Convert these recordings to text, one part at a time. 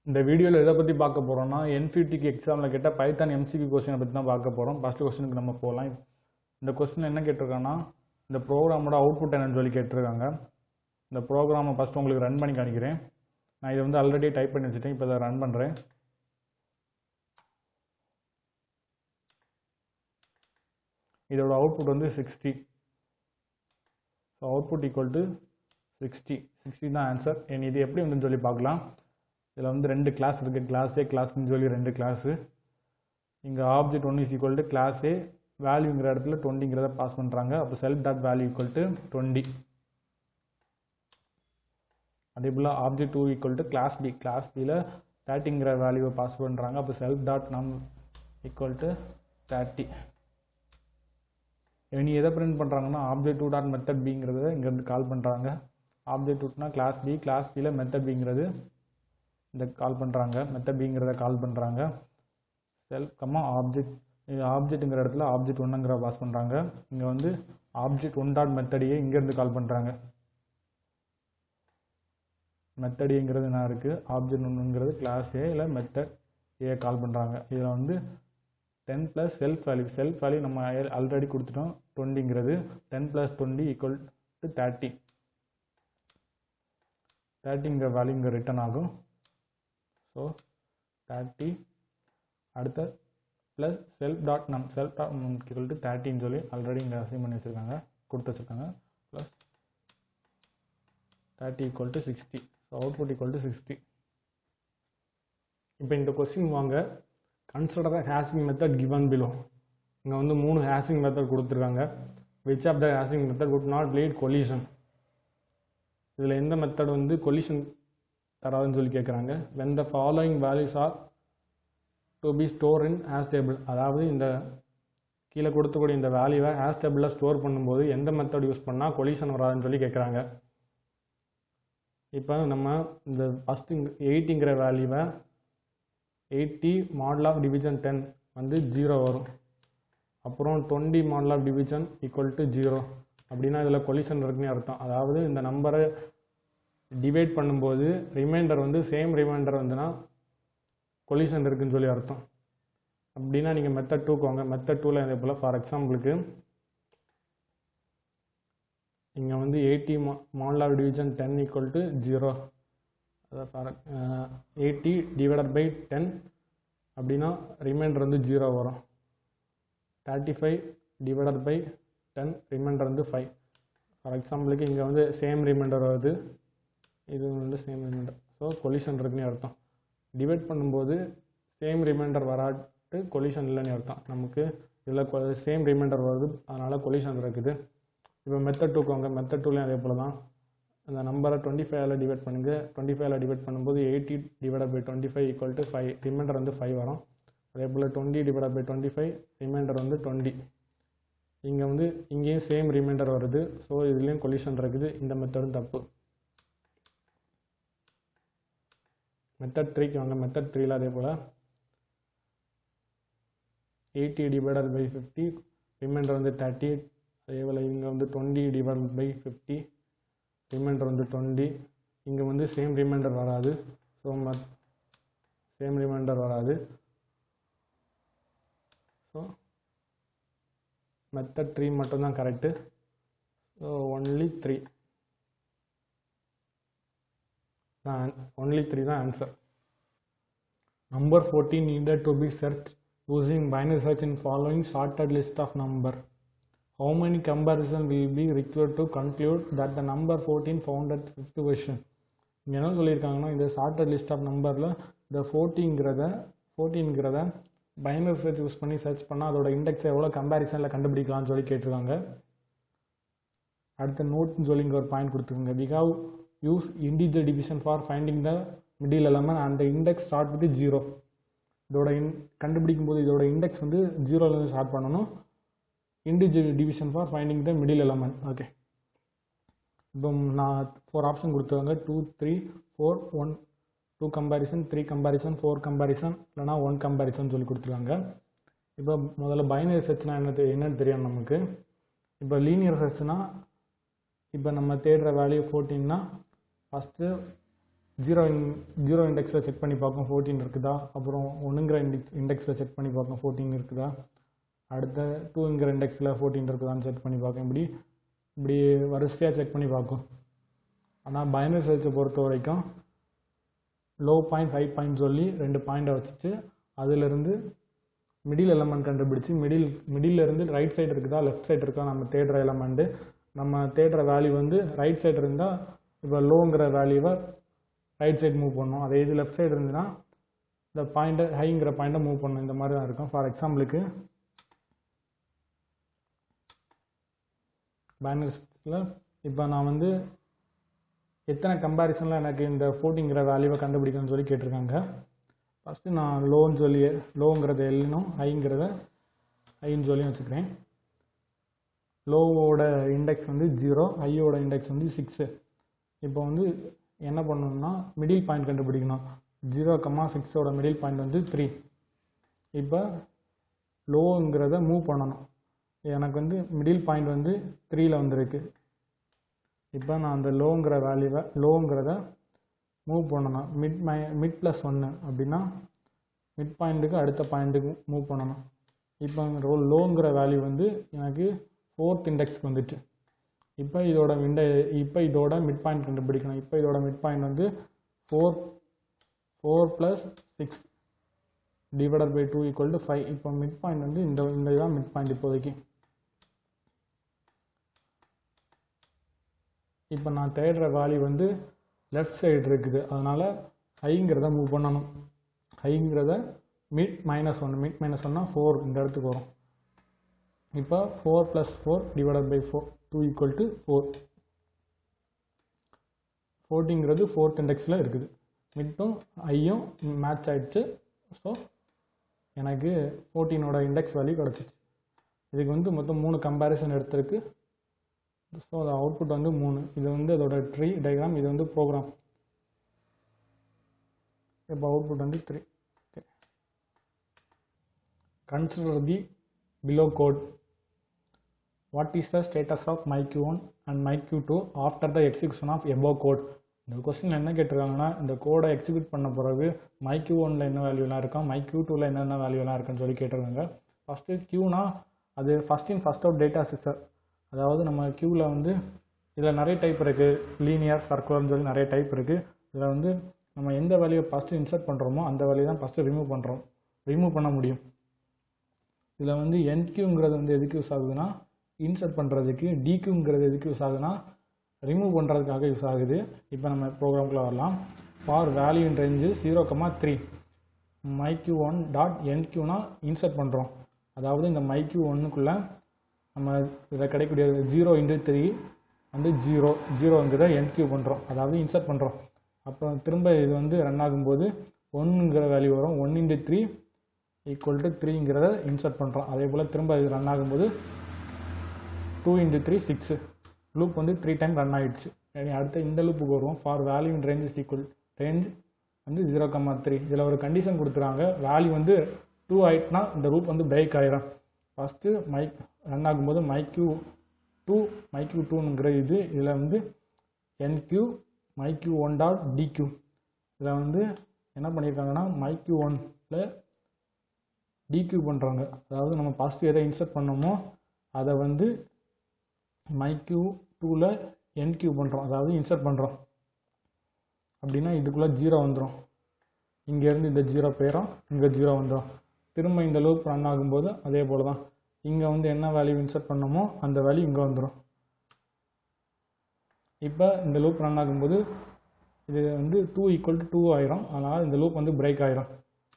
இந்த வீடியோவில் எதை பற்றி பார்க்க போகிறோம்னா என்ஃபிடிக்கு எக்ஸாமில் கேட்ட பைத்தான் எம்சிக்யூ கொஸ்டினை பற்றி தான் பார்க்க போகிறோம் ஃபஸ்ட்டு கொஸ்டினுக்கு நம்ம போகலாம் இந்த கொஸ்டின் என்ன கேட்டிருக்காங்கன்னா இந்த ப்ரோக்ராமோட அவுட்புட் என்னன்னு சொல்லி கேட்டிருக்காங்க இந்த ப்ரோக்ராமை ஃபஸ்ட்டு உங்களுக்கு ரன் பண்ணி காணிக்கிறேன் நான் இதை வந்து ஆல்ரெடி டைப் பண்ணி வச்சுட்டேன் இப்போ இதை ரன் பண்ணுறேன் இதோட அவுட்புட் வந்து sixty so output equal to sixty sixty தான் ஆன்சர் என் இது எப்படி வந்துன்னு சொல்லி பார்க்கலாம் இதில் வந்து ரெண்டு கிளாஸ் இருக்குது கிளாஸ் ஏ கிளாஸ்னு சொல்லி ரெண்டு கிளாஸு இங்கே object one is equal to class a வேல்யூங்கிற இடத்துல டுவெண்ட்டிங்கிறத பாஸ் பண்ணுறாங்க அப்போ self dot value equal to twenty அதே போல் object two equal to class b class பியில் தேர்ட்டிங்கிற வேல்யூவை பாஸ் பண்ணுறாங்க அப்போ self dot num equal to thirty இனி எதை பிரிண்ட் பண்ணுறாங்கன்னா ஆப்ஜெக்ட் டூ டாட் மெத்தட் பிங்கிறத இங்கேருந்து கால் பண்ணுறாங்க ஆப்ஜெக்ட் டூட்னா கிளாஸ் பி கிளாஸ் பியில் மெத்தட் பிங்கிறது இந்த கால் பண்ணுறாங்க மெத்தட் பிங்கிறத கால் பண்ணுறாங்க செல்ஃப் கம்மா ஆப்ஜெக்ட் ஆப்ஜெக்ட்டுங்கிற இடத்துல ஆப்ஜெக்ட் ஒன்றுங்கிற பாஸ் பண்ணுறாங்க இங்கே வந்து ஆப்ஜெக்ட் ஒன் டாட் மெத்தடையே இங்கேருந்து கால் பண்ணுறாங்க மெத்தடிங்கிறது என்ன இருக்குது ஆப்ஜெக்ட் ஒன்றுங்கிறது கிளாஸ் ஏ இல்லை மெத்தட் ஏ கால் பண்ணுறாங்க இதில் வந்து ten plus self value self value நம்ம ஆல்ரெடி கொடுத்துட்டோம் டுவெண்ட்டிங்கிறது ten plus twenty equal to thirty தேர்ட்டிங்கிற வேல்யூ இங்கே ரிட்டன் ஆகும் ஸோ தேர்ட்டி அடுத்த plus self dot num self dot num equal to தேர்ட்டின்னு சொல்லி ஆல்ரெடி இங்கே அசைன் பண்ணி வச்சுருக்காங்க கொடுத்து வச்சுருக்காங்க plus thirty equal to sixty so output equal to sixty இப்போ இந்த கொஸ்டின் வாங்க consider the hashing method given below இங்கே வந்து மூணு ஹேஷிங் மெத்தட் கொடுத்துருக்காங்க which of the hashing method could not lead collision இதில் எந்த மெத்தட் வந்து கொலிஷன் தராதுன்னு சொல்லி கேட்குறாங்க when the following values are to be store in hash table அதாவது இந்த கீழே கொடுத்தக்கூடிய இந்த வேல்யூவை ஹேஷ் டேபிளில் ஸ்டோர் பண்ணும்போது எந்த மெத்தட் யூஸ் பண்ணால் கொலிஷன் வராதுன்னு சொல்லி கேட்குறாங்க இப்போ நம்ம இந்த ஃபஸ்ட்டு எயிட்டிங்கிற வேல்யூவை eighty model of division ten வந்து ஜீரோ வரும் அப்புறம் twenty model of division equal to zero அப்படின்னா இதில் கொலிஷன் இருக்குன்னு அர்த்தம் அதாவது இந்த நம்பரை டிவைட் பண்ணும்போது ரிமைண்டர் வந்து சேம் ரிமைண்டர் வந்துன்னா கொலிஷன் இருக்குன்னு சொல்லி அர்த்தம் அப்படின்னா நீங்கள் மெத்தட் டூக்கு வாங்க மெத்தட் டூவில் இதே போல் ஃபார் எக்ஸாம்பிளுக்கு இங்கே வந்து எயிட்டி மா model of division ten equal to zero அதான் for eighty divided by ten அப்படின்னா ரிமைண்டர் வந்து ஜீரோ வரும் thirty five divided by ten remainder வந்து ஃபைவ் ஃபார் எக்ஸாம்பிளுக்கு இங்கே வந்து சேம் ரிமைண்டர் வருது இது வந்து சேம் ரிமைண்டர் ஸோ கொலிஷன் இருக்குன்னு அர்த்தம் டிவைட் பண்ணும்போது சேம் ரிமைண்டர் வராட்டு கொலிஷன் இல்லைன்னு அர்த்தம் நமக்கு இதில் சேம் ரிமைண்டர் வருது அதனால் கொலிஷன் இருக்குது இப்போ மெத்தட் டூக்கு வாங்க மெத்தட் டூலையும் அதே போல் தான் அந்த நம்பரை டுவெண்ட்டி ஃபைவ்ல டிவைட் பண்ணுங்க டுவெண்ட்டி ஃபைவ்ல டிவைட் பண்ணும்போது eighty divide by twenty five equal to five remainder வந்து ஃபைவ் வரும் அதே போல் twenty divide by twenty five remainder வந்து டுவெண்ட்டி இங்கே வந்து இங்கேயும் சேம் ரிமைண்டர் வருது ஸோ இதுலேயும் கொலிஷன் இருக்குது இந்த மெத்தடும் தப்பு மெத்தட் த்ரீக்கு வாங்க மெத்தட் த்ரீல அதே போல் eighty divided by fifty remainder வந்து தேர்ட்டி அதே போல் இங்கே வந்து twenty divide by fifty remainder வந்து டுவெண்ட்டி இங்கே வந்து சேம் ரிமைண்டர் வராது ஸோ மத் சேம் ரிமைண்டர் வராது ஸோ மெத்தட் த்ரீ மட்டும்தான் கரெக்டு ஸோ ஒன்லி த்ரீ தான் ஒன்லி த்ரீ தான் answer number fourteen needed to be search using binary search in following sorted list of number how many comparison will be required to conclude that the number 14 found at fifth question இங்கே என்ன சொல்லியிருக்காங்கன்னா இந்த shorted list of நம்பரில் இந்த ஃபோர்ட்டிங்கிறத ஃபோர்டீன்கிறத binary search use பண்ணி search பண்ணால் அதோட இண்டெக்ஸ் எவ்வளோ கம்பேரிசனில் கண்டுபிடிக்கலாம்னு சொல்லி கேட்டிருக்காங்க அடுத்த நோட்னு சொல்லி இங்கே ஒரு பாயிண்ட் கொடுத்துருக்காங்க we have use individual division for finding the middle element and index start with zero இதோட இன் கண்டுபிடிக்கும் போது இதோட இண்டெக்ஸ் வந்து ஜீரோலேருந்து ஸ்டார்ட் பண்ணணும் individual division for finding the middle element okay இப்போ நான் ஃபோர் ஆப்ஷன் கொடுத்துருவாங்க two three four one two comparison three comparison four comparison இல்லைனா ஒன் கம்பேரிசன் சொல்லி கொடுத்துருக்காங்க இப்போ முதல்ல பைனரி சர்ச்னா என்ன தெ- என்னன்னு தெரியும் நமக்கு இப்போ லீனியர் சர்ச்னா இப்போ நம்ம தேடுற வேல்யூ ஃபோர்டீன்னா ஃபஸ்ட்டு ஜீரோ இன் ஜீரோ இண்டெக்ஸில் செக் பண்ணி பார்க்கும் ஃபோர்டீன் இருக்குதா அப்புறம் ஒன்றுங்கிற இண்டெக்ஸ் இண்டெக்ஸில் செக் பண்ணி பார்க்கும் ஃபோர்டீன் இருக்குதா அடுத்த டூங்கிற இண்டெக்ஸில் ஃபோர்டீன் இருக்குதான்னு செக் பண்ணி பார்க்கும் இப்படி இப்படி வரிசையாக செக் பண்ணி பார்க்கும் ஆனால் பைனரி சர்ச்சை பொறுத்த வரைக்கும் லோ பாயிண்ட் ஹை பாயிண்ட் சொல்லி ரெண்டு பாயிண்டை வச்சுட்டு அதிலிருந்து மிடில் எலமெண்ட் கண்டுபிடிச்சி மிடில் மிடில் இருந்து ரைட் சைடு இருக்குதா லெஃப்ட் சைடு இருக்கா நம்ம தேடுற எலமெண்ட்டு நம்ம தேடுற வேல்யூ வந்து ரைட் சைடு இருந்தால் இப்போ லோங்கிற வேல்யூவை ரைட் சைடு மூவ் பண்ணணும் அதே இது லெஃப்ட் சைடு இருந்துன்னா இந்த பாயிண்ட்டை ஹைங்கிற பாயிண்ட்டை மூவ் பண்ணணும் இந்த மாதிரி தான் இருக்கும் ஃபார் எக்ஸாம்பிளுக்கு பேனர்ஸில் இப்போ நான் வந்து எத்தனை கம்பேரிசனில் எனக்கு இந்த ஃபோர்ட்டிங்கிற வேல்யூவை கண்டுபிடிக்கணும்னு சொல்லி கேட்டிருக்காங்க ஃபஸ்ட்டு நான் லோன்னு சொல்லி லோங்கிறத எல்னும் ஹைங்கிறத ஹைன்னு சொல்லி வச்சுக்கிறேன் லோவோட இண்டெக்ஸ் வந்து ஜீரோ ஹையோட இண்டெக்ஸ் வந்து சிக்ஸு இப்போ வந்து என்ன பண்ணணும்னா மிடில் பாயிண்ட் கண்டுபிடிக்கணும் ஜீரோ கம்மா சிக்ஸோட மிடில் பாயிண்ட் வந்து த்ரீ இப்போ லோங்கிறத மூவ் பண்ணணும் எனக்கு வந்து மிடில் பாயிண்ட் வந்து த்ரீயில் வந்திருக்கு இப்போ நான் அந்த லோங்கிற வேல்யூவை லோங்கிறத மூவ் பண்ணணும் மிட் மை மிட் ப்ளஸ் ஒன்று அப்படின்னா மிட் பாயிண்ட்டுக்கு அடுத்த பாயிண்ட்டுக்கு மூவ் பண்ணணும் இப்போ ரோ லோங்கிற வேல்யூ வந்து எனக்கு ஃபோர்த் இண்டெக்ஸ்க்கு வந்துட்டு இப்போ இதோட விண்ட இப்போ இதோட மிட் பாயிண்ட் கண்டுபிடிக்கணும் இப்போ இதோட மிட் பாயிண்ட் வந்து four four plus six divided by two equal to five இப்போ மிட் பாயிண்ட் வந்து இந்த இந்த இதுதான் மிட் பாயிண்ட் இப்போதைக்கு இப்போ நான் தேடுற வேல்யூ வந்து லெஃப்ட் சைடு இருக்குது அதனால் ஹைங்கிறத மூவ் பண்ணணும் ஹைங்கிறத mid minus one mid minus ஒன்னா ஃபோர் இந்த இடத்துக்கு வரும் இப்போ four plus four divided by four two equal to four ஃபோர்ட்டிங்கிறது ஃபோர்த் இண்டெக்ஸில் இருக்குது மிட்டும் ஐயும் மேட்ச் ஆயிடுச்சு ஸோ எனக்கு ஃபோர்டீனோட இண்டெக்ஸ் வேல்யூ கிடச்சிச்சு இதுக்கு வந்து மொத்தம் மூணு கம்பேரிசன் எடுத்திருக்கு ஸோ அது அவுட்புட் வந்து மூணு இது வந்து அதோட ட்ரீ டயக்ராம் இது வந்து ப்ரோக்ராம் இப்போ அவுட்புட் வந்து three consider the below code what is the status of my q one and my q two after the execution of above code இந்த கொஸ்டின் என்ன கேட்டிருக்காங்கன்னா இந்த கோடை எக்ஸிக்யூட் பண்ண பிறகு மைக்யூ ஒனில் என்ன வேல்யூலாம் இருக்கா மைக்யூ டூவில் என்னென்ன வேல்யூலாம் இருக்குன்னு சொல்லி கேட்டிருக்காங்க ஃபஸ்ட்டு க்யூனா அது first in first out data structure அதாவது நம்ம க்யூவில் வந்து இதில் நிறைய டைப் இருக்குது லீனியர் சர்க்குலர்னு சொல்லி நிறைய டைப் இருக்குது இதில் வந்து நம்ம எந்த வேல்யூவை ஃபஸ்ட்டு இன்சர்ட் பண்ணுறோமோ அந்த வேல்யூ தான் ஃபஸ்ட்டு ரிமூவ் பண்ணுறோம் ரிமூவ் பண்ண முடியும் இதில் வந்து என்கியூங்கிறது வந்து எதுக்கு யூஸ் ஆகுதுன்னா இன்சர்ட் பண்ணுறதுக்கு டிக்யூங்கிறது எதுக்கு யூஸ் ஆகுதுன்னா ரிமூவ் பண்ணுறதுக்காக யூஸ் ஆகுது இப்போ நம்ம ப்ரோக்ராம்குள்ளே வரலாம் for value in range zero comma three my q one dot என்கியூனா இன்சர்ட் பண்ணுறோம் அதாவது இந்த மைக்யூ ஒன்றுக்குள்ளே நம்ம இதில் கிடைக்கக்கூடிய ஜீரோ இன்ட்டு த்ரீ வந்து ஜீரோ ஜீரோங்கிறத என்கியூ பண்ணுறோம் அதாவது இன்சர்ட் பண்ணுறோம் அப்புறம் திரும்ப இது வந்து ரன் ஆகும்போது ஒன்றுங்கிற வேல்யூ வரும் one into three equal to த்ரீங்கிறத இன்சர்ட் பண்ணுறோம் அதே போல் திரும்ப இது ரன் ஆகும்போது two into three six loop வந்து த்ரீ டைம் ரன் ஆகிடுச்சு அடுத்த இந்த லூப்புக்கு வருவோம் for value in range is equal range வந்து ஜீரோ கம்மா த்ரீ இதில் ஒரு கண்டிஷன் கொடுத்துறாங்க வேல்யூ வந்து டூ ஆயிட்டுனா இந்த லூப் வந்து பிரேக் ஆயிரும் ஃபஸ்ட்டு மைக் ரன் ஆகும்போது மைக்யூ டூ மைக்யூ டூங்கிற இது இதில் வந்து என்கியூ மைக்யூ ஒன் டாட் டிக்யூ இதில் வந்து என்ன பண்ணியிருக்காங்கன்னா மைக்யூ ஒனில் டிக்யூ பண்ணுறாங்க அதாவது நம்ம ஃபஸ்ட்டு எதை இன்சர்ட் பண்ணோமோ அதை வந்து மைக்யூ டூவில் என்கியூ பண்ணுறோம் அதாவது இன்சர்ட் பண்ணுறோம் அப்படின்னா இதுக்குள்ளே ஜீரோ வந்துடும் இங்கேருந்து இந்த ஜீரோ போயிடும் இங்கே ஜீரோ வந்துடும் திரும்ப இந்த லூப் ரன் ஆகும்போது அதே போல் தான் இங்கே வந்து என்ன வேல்யூ இன்சர்ட் பண்ணோமோ அந்த வேல்யூ இங்கே வந்துடும் இப்போ இந்த லூப் ரன் ஆகும்போது இது வந்து டூ ஈக்குவல் டு டூ ஆயிரும் அதனால் இந்த லூப் வந்து பிரேக் ஆயிரும்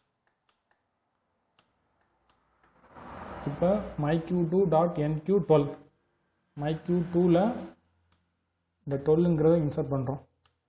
இப்போ my q two dot enqueue twelve my q டூவில் இந்த டுவெல்லுங்கிறத இன்சர்ட் பண்ணுறோம்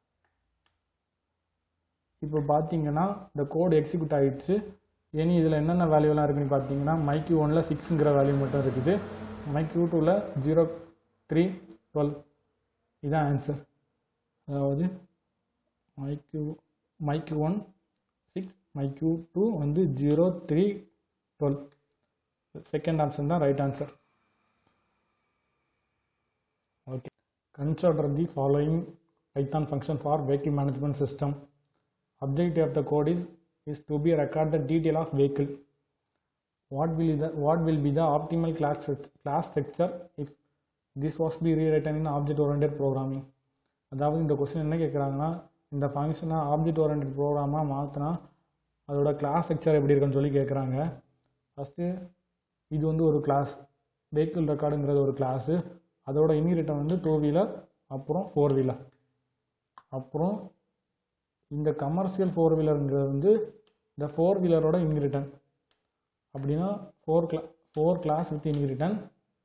இப்போ பார்த்தீங்கன்னா இந்த கோடு எக்ஸிக்யூட் ஆகிடுச்சு இனி இதில் என்னென்ன வேல்யூலாம் இருக்குன்னு பார்த்தீங்கன்னா மைக்யூ ஒனில் சிக்ஸுங்கிற வேல்யூ மட்டும் இருக்குது மைக்யூ டூவில் ஜீரோ த்ரீ டுவெல் இதான் ஆன்சர் அதாவது my q my q one six my q two வந்து zero three twelve second option தான் right answer okay consider the following Python function for vehicle management system. Objective of the code is, is to be record the detail of vehicle. What will, the, what will be the optimal class, class structure if this was be rewritten in object oriented programming? அதாவது இந்த question என்ன கேட்குறாங்கன்னா இந்த ஃபங்க்ஷனை object orient ப்ரோக்ராமாக மாற்றினா அதோட class structure எப்படி இருக்குன்னு சொல்லி கேட்குறாங்க ஃபஸ்ட்டு இது வந்து ஒரு கிளாஸ் வெஹிக்கிள் ரெக்கார்டுங்கிறது ஒரு கிளாஸு அதோட இன்ஹெரிட்டன் வந்து டூ வீலர் அப்புறம் ஃபோர் வீலர் அப்புறம் இந்த கமர்ஷியல் ஃபோர் வீலருங்கிறது வந்து இந்த ஃபோர் வீலரோட இன்ஹெரிட்டன் அப்படின்னா ஃபோர் கிளா four class with inheritance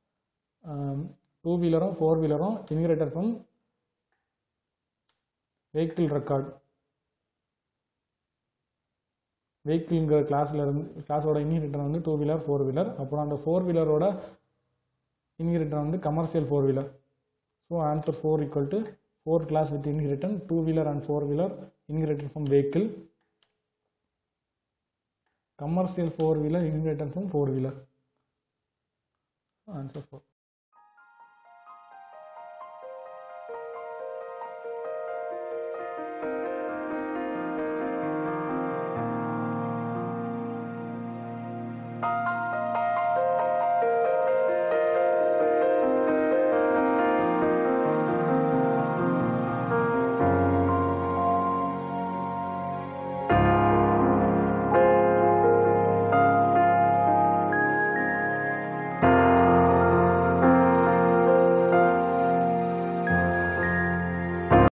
two வீலரும் ஃபோர் வீலரும் இன்ஹெரிட்டட் ஃப்ரம் வெஹிக்கிள் ரெக்கார்ட் வெஹிக்கிள்ங்கிற கிளாஸில் இருந்து கிளாஸோட இன்ஹெரிட்டன் வந்து டூ வீலர் ஃபோர் வீலர் அப்புறம் அந்த ஃபோர் வீலரோட இன்ஹெரிட்டன் வந்து commercial four wheeler so answer four equal to four class with inheritance two wheeler and four wheeler inherited from vehicle commercial four wheeler inheritance from four wheeler answer four